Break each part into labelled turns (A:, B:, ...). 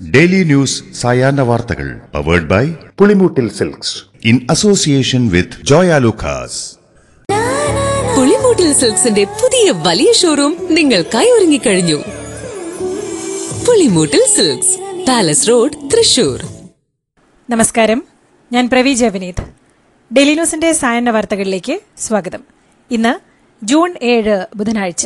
A: daily news സായാഹ്ന വാർത്തകൾ powered by
B: Pulimoottil silks
A: in association with Joyalukkas
C: Pulimoottil സിൽക്സിന്റെ പുതിയ വലിയ ഷോറൂം നിങ്ങൾക്കായി ഒരുങ്ങിക്കഴിഞ്ഞു Pulimoottil silks palace road Thrissur
D: നമസ്കാരം ഞാൻ പ്രവി ജവനീത് ഡെയിലി ന്യൂസിന്റെ സായന്ന വാർത്തകളിലേക്ക് സ്വാഗതം ഇന്ന് ജൂൺ ഏഴ് ബുധനാഴ്ച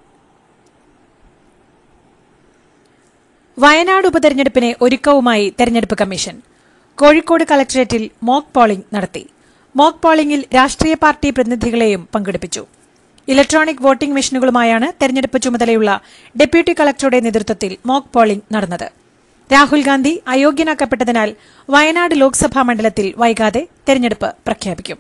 D: വയനാട് ഉപതെരഞ്ഞെടുപ്പിന് ഒരുക്കവുമായി തെരഞ്ഞെടുപ്പ് കമ്മീഷൻ കോഴിക്കോട് കളക്ടറേറ്റിൽ മോക്ക് പോളിംഗ് നടത്തി മോക്ക് പോളിംഗിൽ രാഷ്ട്രീയ പാർട്ടി പ്രതിനിധികളെയും പങ്കെടുപ്പിച്ചു ഇലക്ട്രോണിക് വോട്ടിംഗ് മെഷീനുകളുമായാണ് തെരഞ്ഞെടുപ്പ് ചുമതലയുള്ള ഡെപ്യൂട്ടി കളക്ടറുടെ നേതൃത്വത്തിൽ മോക്ക് പോളിംഗ് നടന്നത് രാഹുൽ ഗാന്ധി അയോഗ്യനാക്കപ്പെട്ടതിനാൽ വയനാട് ലോക്സഭാ മണ്ഡലത്തിൽ വൈകാതെ തെരഞ്ഞെടുപ്പ് പ്രഖ്യാപിക്കും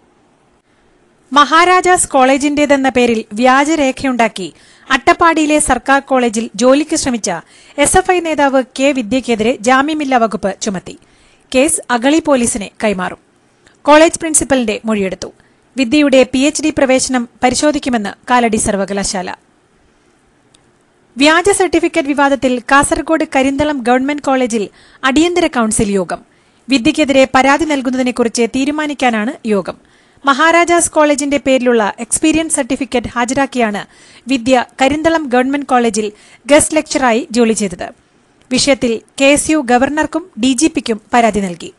D: മഹാരാജാസ് കോളേജിന്റേതെന്ന പേരിൽ വ്യാജരേഖയുണ്ടാക്കി അട്ടപ്പാടിയിലെ സർക്കാർ കോളേജിൽ ജോലിക്ക് ശ്രമിച്ച എസ് എഫ് ഐ നേതാവ് കെ വിദ്യയ്ക്കെതിരെ ജാമ്യമില്ലാ വകുപ്പ് ചുമത്തി കേസ് അഗളി പോലീസിനെ കൈമാറും കോളേജ് പ്രിൻസിപ്പലിന്റെ മൊഴിയെടുത്തു വിദ്യയുടെ പി എച്ച് ഡി പ്രവേശനം പരിശോധിക്കുമെന്ന് കാലടി സർവകലാശാല വ്യാജ സർട്ടിഫിക്കറ്റ് വിവാദത്തിൽ കാസർഗോഡ് കരിന്തളം ഗവൺമെന്റ് കോളേജിൽ അടിയന്തര കൌൺസിൽ യോഗം വിദ്യയ്ക്കെതിരെ പരാതി നൽകുന്നതിനെക്കുറിച്ച് തീരുമാനിക്കാനാണ് യോഗം മഹാരാജാസ് കോളേജിന്റെ പേരിലുള്ള എക്സ്പീരിയൻസ് സർട്ടിഫിക്കറ്റ് ഹാജരാക്കിയാണ് വിദ്യ കരിന്തളം ഗവൺമെന്റ് കോളേജിൽ ഗസ്റ്റ് ലെക്ചറായി ജോലി ചെയ്തത് വിഷയത്തിൽ കെ എസ് യു ഗവർണർക്കും ഡിജിപിക്കും പരാതി നൽകി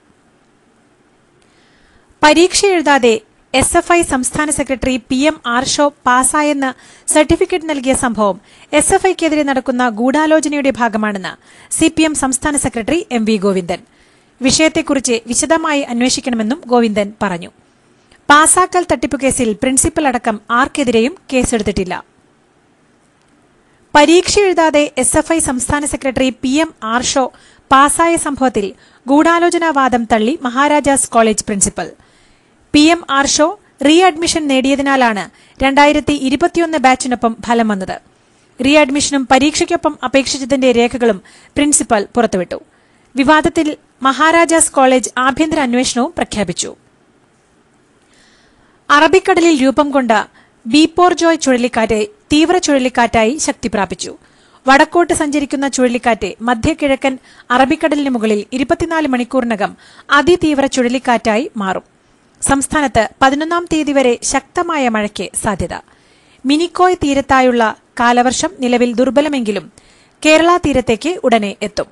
D: പരീക്ഷ എഴുതാതെ എസ് എഫ് ഐ സംസ്ഥാന സെക്രട്ടറി പി എം ആർഷോ പാസ്സായെന്ന് സർട്ടിഫിക്കറ്റ് നൽകിയ സംഭവം എസ് എഫ് ഐക്കെതിരെ നടക്കുന്ന ഗൂഢാലോചനയുടെ ഭാഗമാണെന്ന് സി പി എം സംസ്ഥാന സെക്രട്ടറി എം വി ഗോവിന്ദൻ വിഷയത്തെക്കുറിച്ച് വിശദമായി അന്വേഷിക്കണമെന്നും ഗോവിന്ദൻ പറഞ്ഞു പാസാക്കൽ തട്ടിപ്പ് കേസിൽ പ്രിൻസിപ്പൽ അടക്കം ആർക്കെതിരെയും കേസെടുത്തിട്ടില്ല പരീക്ഷ എഴുതാതെ എസ് എഫ് ഐ സംസ്ഥാന സെക്രട്ടറി പി എം ആർഷോ പാസായ സംഭവത്തിൽ ഗൂഢാലോചനാവാദം തള്ളി Maharajas college principal P M Arsho readmission നേടിയതിനാലാണ് രണ്ടായിരത്തി ഇരുപത്തിയൊന്ന് ബാച്ചിനൊപ്പം ഫലം വന്നത് റീ അഡ്മിഷനും പരീക്ഷയ്ക്കൊപ്പം അപേക്ഷിച്ചതിന്റെ രേഖകളും പ്രിൻസിപ്പൽ പുറത്തുവിട്ടു വിവാദത്തിൽ മഹാരാജാസ് കോളേജ് ആഭ്യന്തര അന്വേഷണവും പ്രഖ്യാപിച്ചു അറബിക്കടലിൽ രൂപം കൊണ്ട ബീപ്പോർജോയ് ചുഴലിക്കാറ്റ് തീവ്ര ചുഴലിക്കാറ്റായി ശക്തി പ്രാപിച്ചു വടക്കോട്ട് സഞ്ചരിക്കുന്ന ചുഴലിക്കാറ്റ് മധ്യകിഴക്കൻ അറബിക്കടലിന് മുകളിൽ ഇരുപത്തിനാല് മണിക്കൂറിനകം അതിതീവ്ര ചുഴലിക്കാറ്റായി മാറും സംസ്ഥാനത്ത് പതിനൊന്നാം തീയതി വരെ ശക്തമായ മഴയ്ക്ക് സാധ്യത മിനിക്കോയ് തീരത്തായുള്ള കാലവർഷം നിലവിൽ ദുർബലമെങ്കിലും കേരള തീരത്തേക്ക് ഉടനെ എത്തും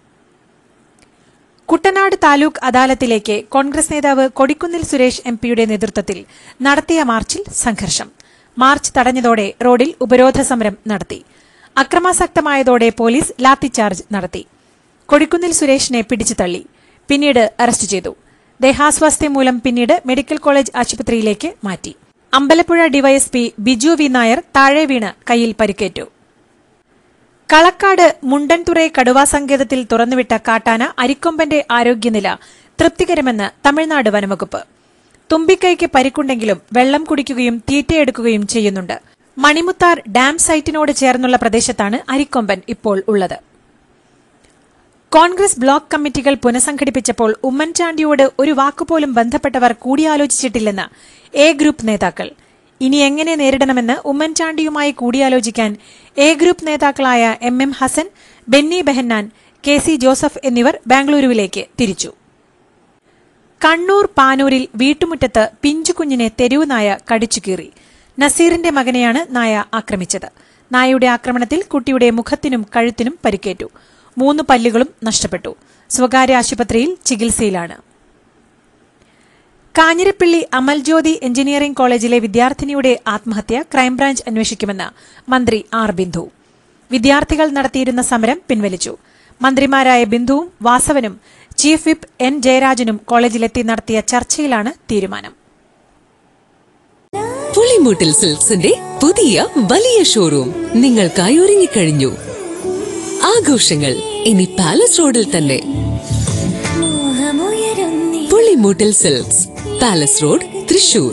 D: കുട്ടനാട് താലൂക്ക് അദാലത്തിലേക്ക് കോൺഗ്രസ് നേതാവ് കൊടിക്കുന്നിൽ സുരേഷ് എം പിയുടെ നേതൃത്വത്തിൽ നടത്തിയ മാർച്ചിൽ സംഘർഷം മാർച്ച് തടഞ്ഞതോടെ റോഡിൽ ഉപരോധ സമരം നടത്തി അക്രമാസക്തമായതോടെ പോലീസ് ലാത്തിചാർജ് നടത്തി കൊടിക്കുന്നിൽ സുരേഷിനെ പിടിച്ചു തള്ളി പിന്നീട് അറസ്റ്റ് ചെയ്തു ദേഹാസ്വാസ്ഥ്യം മൂലം പിന്നീട് മെഡിക്കൽ കോളേജ് ആശുപത്രിയിലേക്ക് മാറ്റി അമ്പലപ്പുഴ ഡിവൈഎസ്പി ബിജു വി നായർ താഴെ വീണ് കയ്യിൽ പരിക്കേറ്റു കളക്കാട് മുണ്ടൻതുറൈ കടുവാ സങ്കേതത്തിൽ തുറന്നുവിട്ട കാട്ടാന അരിക്കൊമ്പന്റെ ആരോഗ്യനില തൃപ്തികരമെന്ന് തമിഴ്നാട് വനംവകുപ്പ് തുമ്പിക്കൈക്ക് പരിക്കുണ്ടെങ്കിലും വെള്ളം കുടിക്കുകയും തീറ്റയെടുക്കുകയും ചെയ്യുന്നുണ്ട് മണിമുത്താർ ഡാം സൈറ്റിനോട് ചേർന്നുള്ള പ്രദേശത്താണ് അരിക്കൊമ്പൻ ഇപ്പോൾ ഉള്ളത് കോൺഗ്രസ് ബ്ലോക്ക് കമ്മിറ്റികൾ പുനഃസംഘടിപ്പിച്ചപ്പോൾ ഉമ്മൻചാണ്ടിയോട് ഒരു വാക്കുപോലും ബന്ധപ്പെട്ടവർ കൂടിയാലോചിച്ചിട്ടില്ലെന്ന് എ ഗ്രൂപ്പ് നേതാക്കൾ ഇനി എങ്ങനെ നേരിടണമെന്ന് ഉമ്മൻചാണ്ടിയുമായി കൂടിയാലോചിക്കാൻ എ ഗ്രൂപ്പ് നേതാക്കളായ M M Hassan Benny Behanan K C Joseph എന്നിവർ ബാംഗ്ലൂരുവിലേക്ക് തിരിച്ചു കണ്ണൂർ പാനൂരിൽ വീട്ടുമുറ്റത്ത് പിഞ്ചുകുഞ്ഞിനെ തെരുവ് നായ കടിച്ചുകീറി നസീറിന്റെ മകനെയാണ് നായ ആക്രമിച്ചത് നായയുടെ ആക്രമണത്തിൽ കുട്ടിയുടെ മുഖത്തിനും കഴുത്തിനും പരിക്കേറ്റു മൂന്ന് പല്ലുകളും നഷ്ടപ്പെട്ടു സ്വകാര്യ ആശുപത്രിയിൽ ചികിത്സയിലാണ് കാഞ്ഞിരപ്പള്ളി അമൽജ്യോതി എഞ്ചിനീയറിംഗ് കോളേജിലെ വിദ്യാർത്ഥിനിയുടെ ആത്മഹത്യ ക്രൈംബ്രാഞ്ച് അന്വേഷിക്കുമെന്ന് മന്ത്രി ആർ ബിന്ദു വിദ്യാർത്ഥികൾ നടത്തിയിരുന്ന സമരം പിൻവലിച്ചു മന്ത്രിമാരായ ബിന്ദുവും വാസവനും ചീഫ് വിപ്പ് എൻ ജയരാജനും കോളേജിലെത്തി നടത്തിയ ചർച്ചയിലാണ് തീരുമാനം
C: പുളിമൂട്ടിൽ സിൽക്സിന്റെ പുതിയ വലിയ ഷോറൂം നിങ്ങൾക്കായി ഒരുങ്ങിക്കഴിഞ്ഞു ആഘോഷങ്ങൾ ഇനി പാലസ് റോഡിൽ തന്നെ Pulimoottil silks palace road Thrissur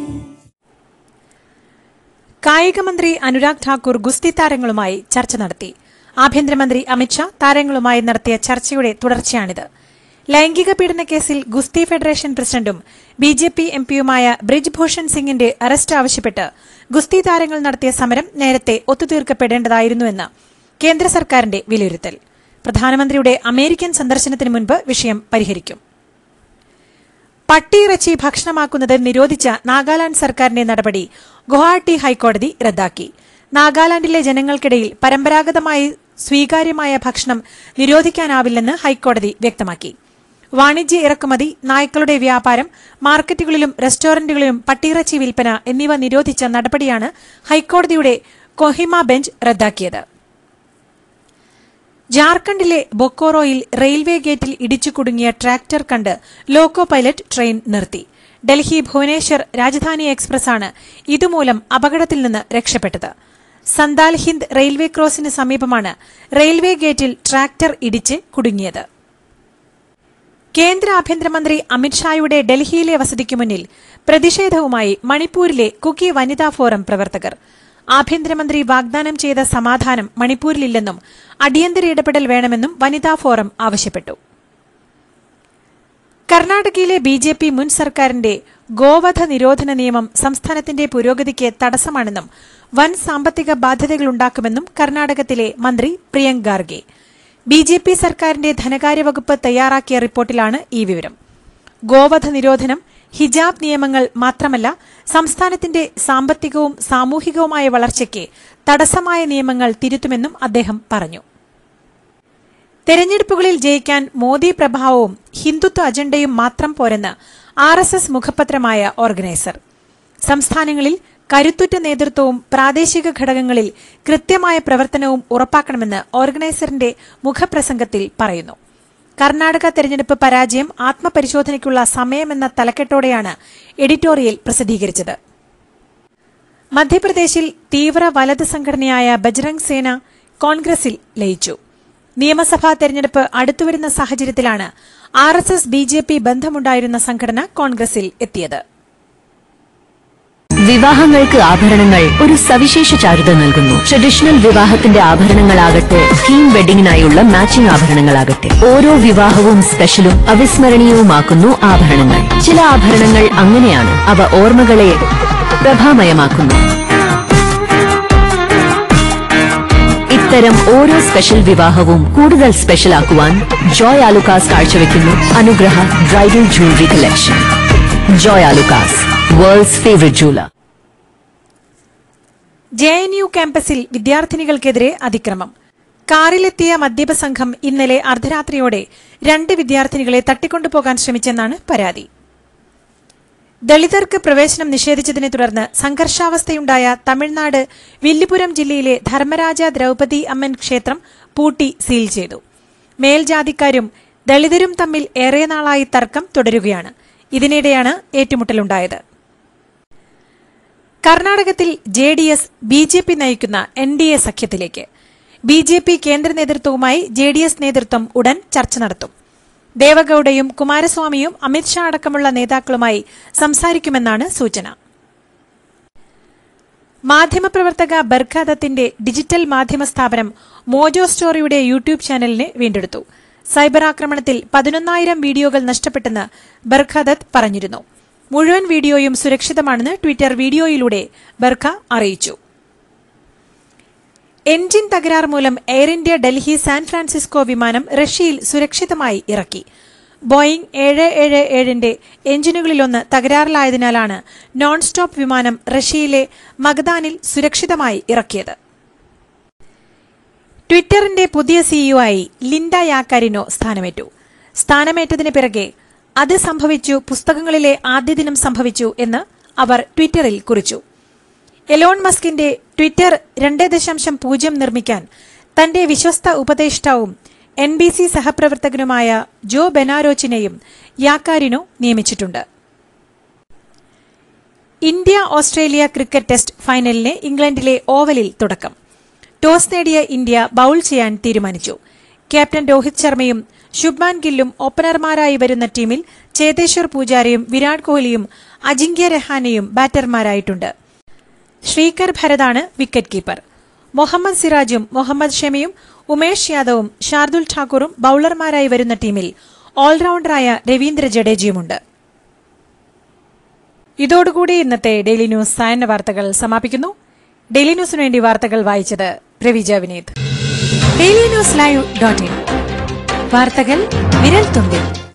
D: കായികമന്ത്രി അനുരാഗ് ഠാക്കൂർ ഗുസ്തി താരങ്ങളുമായി ചർച്ച നടത്തി ആഭ്യന്തരമന്ത്രി അമിത്ഷാ താരങ്ങളുമായി നടത്തിയ ചർച്ചയുടെ തുടർച്ചയാണിത് ലൈംഗിക പീഡന കേസിൽ ഗുസ്തി ഫെഡറേഷൻ പ്രസിഡന്റും ബി ജെ പി എംപിയുമായ ബ്രിജ്ഭൂഷൺ സിംഗിന്റെ അറസ്റ്റ് ആവശ്യപ്പെട്ട് ഗുസ്തി താരങ്ങൾ നടത്തിയ സമരം നേരത്തെ ഒത്തുതീർക്കപ്പെടേണ്ടതായിരുന്നുവെന്ന് കേന്ദ്ര സർക്കാരിന്റെ വിലയിരുത്തൽ പ്രധാനമന്ത്രിയുടെ അമേരിക്കൻ സന്ദർശനത്തിന് മുൻപ് വിഷയം പരിഹരിക്കും പട്ടിയിറച്ചി ഭക്ഷണമാക്കുന്നത് നിരോധിച്ച നാഗാലാന്റ് സർക്കാരിന്റെ നടപടി ഗുവാഹട്ടി ഹൈക്കോടതി റദ്ദാക്കി നാഗാലാൻഡിലെ ജനങ്ങൾക്കിടയിൽ പരമ്പരാഗതമായി സ്വീകാര്യമായ ഭക്ഷണം നിരോധിക്കാനാവില്ലെന്ന് ഹൈക്കോടതി വ്യക്തമാക്കി വാണിജ്യ ഇറക്കുമതി നായ്ക്കളുടെ വ്യാപാരം മാർക്കറ്റുകളിലും റെസ്റ്റോറന്റുകളിലും പട്ടിയിറച്ചി വിൽപ്പന എന്നിവ നിരോധിച്ച നടപടിയാണ് ഹൈക്കോടതിയുടെ കൊഹിമ ബെഞ്ച് റദ്ദാക്കിയത് ജാർഖണ്ഡിലെ ബൊക്കോറോയിൽ റെയിൽവേ ഗേറ്റിൽ ഇടിച്ചു കുടുങ്ങിയ ട്രാക്ടർ കണ്ട് ലോക്കോ പൈലറ്റ് ട്രെയിൻ നിർത്തി ഡൽഹി ഭുവനേശ്വർ രാജധാനി എക്സ്പ്രസ് ആണ് ഇതുമൂലം അപകടത്തിൽ നിന്ന് രക്ഷപ്പെട്ടത് സന്താൽ ഹിന്ദ് റെയിൽവേ ക്രോസിന് സമീപമാണ് റെയിൽവേ ഗേറ്റിൽ ട്രാക്ടർ ഇടിച്ച് കുടുങ്ങിയത് കേന്ദ്ര ആഭ്യന്തരമന്ത്രി അമിത്ഷായുടെ ഡൽഹിയിലെ വസതിക്ക് മുന്നിൽ പ്രതിഷേധവുമായി മണിപ്പൂരിലെ കുക്കി വനിതാ ഫോറം പ്രവർത്തകർ ആഭ്യന്തരമന്ത്രി വാഗ്ദാനം ചെയ്ത സമാധാനം മണിപ്പൂരിലില്ലെന്നും അടിയന്തര ഇടപെടൽ വേണമെന്നും വനിതാ ഫോറം ആവശ്യപ്പെട്ടു കർണാടകയിലെ ബി ജെ പി മുൻ സർക്കാരിന്റെ ഗോവധ നിരോധന നിയമം സംസ്ഥാനത്തിന്റെ പുരോഗതിക്ക് തടസ്സമാണെന്നും വൻ സാമ്പത്തിക ബാധ്യതകളുണ്ടാക്കുമെന്നും കർണാടകത്തിലെ മന്ത്രി Priyank Kharge B J P സർക്കാരിന്റെ ധനകാര്യ വകുപ്പ് തയ്യാറാക്കിയ റിപ്പോർട്ടിലാണ് ഈ വിവരം ഗോവധ നിരോധനം ഹിജാബ് നിയമങ്ങൾ മാത്രമല്ല സംസ്ഥാനത്തിന്റെ സാമ്പത്തികവും സാമൂഹികവുമായ വളർച്ചയ്ക്ക് തടസ്സമായ നിയമങ്ങൾ തിരുത്തുമെന്നും അദ്ദേഹം പറഞ്ഞു തെരഞ്ഞെടുപ്പുകളിൽ ജയിക്കാൻ മോദി പ്രഭാവവും ഹിന്ദുത്വ അജണ്ടയും മാത്രം പോരെന്ന് ആർ എസ് എസ് മുഖപത്രമായ ഓർഗനൈസർ സംസ്ഥാനങ്ങളിൽ കരുത്തുറ്റ നേതൃത്വവും പ്രാദേശിക ഘടകങ്ങളിൽ കൃത്യമായ പ്രവർത്തനവും ഉറപ്പാക്കണമെന്ന് ഓർഗനൈസറിന്റെ മുഖപ്രസംഗത്തിൽ പറയുന്നു കർണാടക തെരഞ്ഞെടുപ്പ് പരാജയം ആത്മപരിശോധനയ്ക്കുള്ള സമയമെന്ന തലക്കെട്ടോടെയാണ് എഡിറ്റോറിയൽ പ്രസിദ്ധീകരിച്ചത് മധ്യപ്രദേശിൽ തീവ്ര വലത് സംഘടനയായ ബജ്രംഗ് സേന കോൺഗ്രസിൽ ലയിച്ചു നിയമസഭാ തെരഞ്ഞെടുപ്പ് അടുത്തുവരുന്ന സാഹചര്യത്തിലാണ് R S S B J P ബന്ധമുണ്ടായിരുന്ന സംഘടന കോൺഗ്രസിൽ എത്തിയത്
B: വിവാഹങ്ങൾക്ക് ആഭരണങ്ങൾ ഒരു സവിശേഷ ചാരുത നൽകുന്നു ട്രഡീഷണൽ വിവാഹത്തിന്റെ ആഭരണങ്ങളാകട്ടെ തീം വെഡിങ്ങിനായുള്ള മാച്ചിംഗ് ആഭരണങ്ങളാകട്ടെ ഓരോ വിവാഹവും സ്പെഷ്യലും അവിസ്മരണീയവുമാക്കുന്നു ആഭരണങ്ങൾ ചില ആഭരണങ്ങൾ അങ്ങനെയാണ് അവ ഓർമ്മകളെ പ്രഭാമയമാക്കുന്നു ഇത്തരം ഓരോ സ്പെഷ്യൽ വിവാഹവും കൂടുതൽ സ്പെഷ്യലാക്കുവാൻ ജോയ് ആലുക്കാസ് കാഴ്ചവെക്കുന്നു Anugraha bridal jewellery collection Joy Alukkas world's favourite jeweller
D: J N U ക്യാമ്പസിൽ വിദ്യാർത്ഥിനികൾക്കെതിരെ അതിക്രമം കാറിലെത്തിയ മദ്യപ സംഘം ഇന്നലെ അർദ്ധരാത്രിയോടെ രണ്ട് വിദ്യാർത്ഥിനികളെ തട്ടിക്കൊണ്ടുപോകാൻ ശ്രമിച്ചെന്നാണ് പരാതി ദളിതർക്ക് പ്രവേശനം നിഷേധിച്ചതിനെ തുടർന്ന് സംഘർഷാവസ്ഥയുണ്ടായ തമിഴ്നാട് വില്ലുപുരം ജില്ലയിലെ ധർമ്മരാജ ദ്രൗപദി അമ്മൻ ക്ഷേത്രം പൂട്ടി സീൽ ചെയ്തു മേൽജാതിക്കാരും ദളിതരും തമ്മിൽ ഏറെ നാളായി തർക്കം തുടരുകയാണ് ഇതിനിടെയാണ് ഏറ്റുമുട്ടലുണ്ടായത് കർണാടകത്തിൽ J D S B J P നയിക്കുന്ന എൻ ഡി എ സഖ്യത്തിലേക്ക് ബി ജെ പി കേന്ദ്ര നേതൃത്വവുമായി ജെ ഡി എസ് നേതൃത്വം ഉടൻ ചർച്ച നടത്തും ദേവഗൌഡയും കുമാരസ്വാമിയും അമിത്ഷാ അടക്കമുള്ള നേതാക്കളുമായി സംസാരിക്കുമെന്നാണ് സൂചന മാധ്യമപ്രവർത്തക ബർഖാദത്തിന്റെ ഡിജിറ്റൽ മാധ്യമ സ്ഥാപനം മോജോ സ്റ്റോറിയുടെ യൂട്യൂബ് ചാനലിനെ വീണ്ടെടുത്തു സൈബർ ആക്രമണത്തിൽ പതിനൊന്നായിരം വീഡിയോകൾ നഷ്ടപ്പെട്ടെന്ന് ബർഖാദത്ത് പറഞ്ഞിരുന്നു മുഴുവൻ വീഡിയോയും സുരക്ഷിതമാണെന്ന് ട്വിറ്റർ വീഡിയോയിലൂടെ ബർഖ അറിയിച്ചു എഞ്ചിൻ തകരാർ മൂലം Air India Delhi San Francisco വിമാനം റഷ്യയിൽ സുരക്ഷിതമായി ഇറക്കി ബോയിംഗ് ഏഴ് ഏഴ് ഏഴിന്റെ എഞ്ചിനുകളിലൊന്ന് തകരാറിലായതിനാലാണ് നോൺ സ്റ്റോപ്പ് വിമാനം റഷ്യയിലെ മഗ്ദാനിൽ സുരക്ഷിതമായി ഇറക്കിയത് ട്വിറ്ററിന്റെ പുതിയ സിഇഒ ആയി ലിൻഡ യാക്കാരിനോ സ്ഥാനമേറ്റു സ്ഥാനമേറ്റതിന് പിറകെ അത് സംഭവിച്ചു പുസ്തകങ്ങളിലെ ആദ്യ ദിനം സംഭവിച്ചു എന്ന് അവർ ട്വിറ്ററിൽ കുറിച്ചു എലോൺ മസ്കിന്റെ ട്വിറ്റർ രണ്ട് ദശാംശം പൂജ്യം നിർമ്മിക്കാൻ തന്റെ വിശ്വസ്ത ഉപദേഷ്ടാവും എൻ ബി സി സഹപ്രവർത്തകനുമായ ജോ ബെനാരോച്ചിനെയും യാക്കാരിനോ നിയമിച്ചിട്ടുണ്ട് ഇന്ത്യ ഓസ്ട്രേലിയ ക്രിക്കറ്റ് ടെസ്റ്റ് ഫൈനലിന് ഇംഗ്ലണ്ടിലെ ഓവലിൽ തുടക്കം ടോസ് നേടിയ ഇന്ത്യ ബൌൾ ചെയ്യാൻ തീരുമാനിച്ചു ക്യാപ്റ്റൻ രോഹിത് ശർമ്മയും ശുഭ്മാൻ ഗില്ലും ഓപ്പണർമാരായി വരുന്ന ടീമിൽ ചേതേശ്വർ പൂജാരയും വിരാട് കോഹ്ലിയും അജിങ്ക്യ രഹാനെയും ബാറ്റർമാരായിട്ടുണ്ട് ശ്രീകർ ഭരതാണ് വിക്കറ്റ് കീപ്പർ മുഹമ്മദ് സിറാജും മുഹമ്മദ് ഷമിയും ഉമേഷ് യാദവും ഷാർദുൽ ഠാക്കൂറും ബൌളർമാരായി വരുന്ന ടീമിൽ ഓൾറൌണ്ടറായ രവീന്ദ്ര ജഡേജയുമുണ്ട് ഇതോടുകൂടി ഇന്നത്തെ ഡെയിലി ന്യൂസ് സായന്ന വാർത്തകൾ സമാപിക്കുന്നു ഡെയിലി ന്യൂസിനു വേണ്ടി വാർത്തകൾ വായിച്ചത് Ravija Vineeth daily news live dot in വാർത്തകൾ വിരൽ തുമ്പിൽ